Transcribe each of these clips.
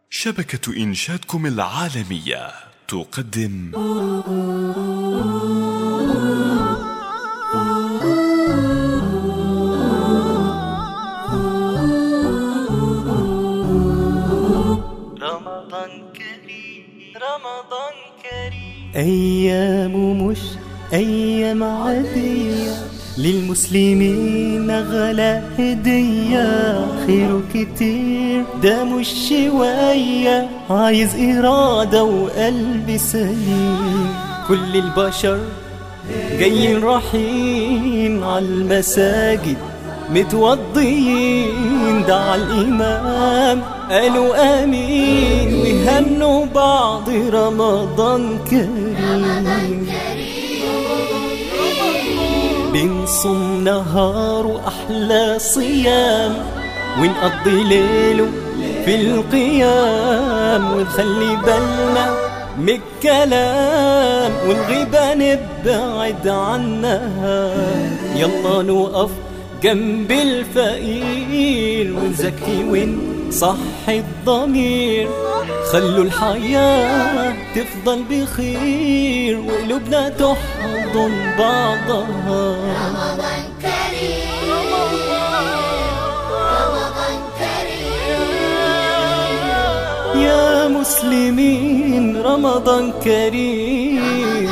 شبكة إنشادكم العالمية تقدم رمضان كريم رمضان كريم أيام مش أيام عادية للمسلمين غلا هدية خير كتير ده مش شوية عايز إرادة وقلب سليم كل البشر جايين رايحين على المساجد متوضيين دعا الإمام قالوا آمين ويهنوا بعض رمضان كريم بنصوم نهار وأحلى صيام ونقضي ليله في القيام ونخلي بالنا من الكلام والغيبة نبعد عنها يلا نوقف جنب الفقير ونزكي ونصحي الضمير خلوا الحياة تفضل بخير وقلوبنا تحضن بعضها رمضان كريم رمضان كريم يا مسلمين رمضان كريم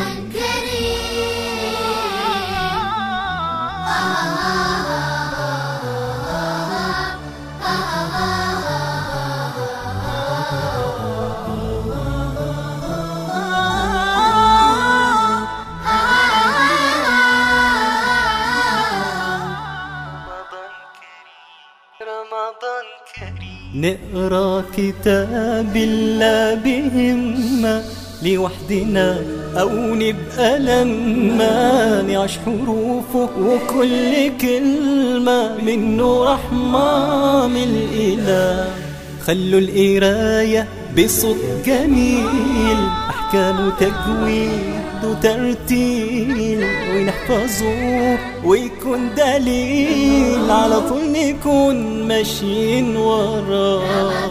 رمضان كريم رمضان كريم نقرا كتاب الله بهمة لوحدنا أو نبقى لما نعيش حروفه وكل كلمة منه رحمة من الإله خلوا القراية بصوت جميل أحكام وتجويد وترتيل ونحفظه ويكون دليل على طول نكون ماشيين وراه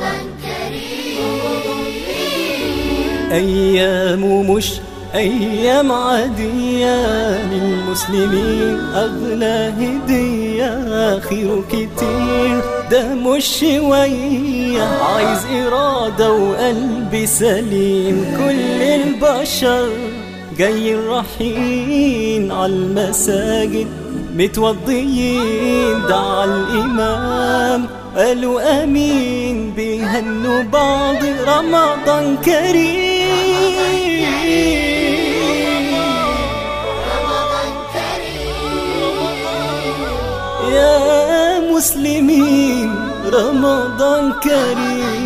أيام مش أيام عادية للمسلمين أغلى هدية خير كتير ده مش شوية عايز إرادة وقلب سليم كل البشر جايين رايحين على المساجد متوضيين دعا الإمام قالوا آمين بيهنوا بعض رمضان كريم يا مسلمين رمضان كريم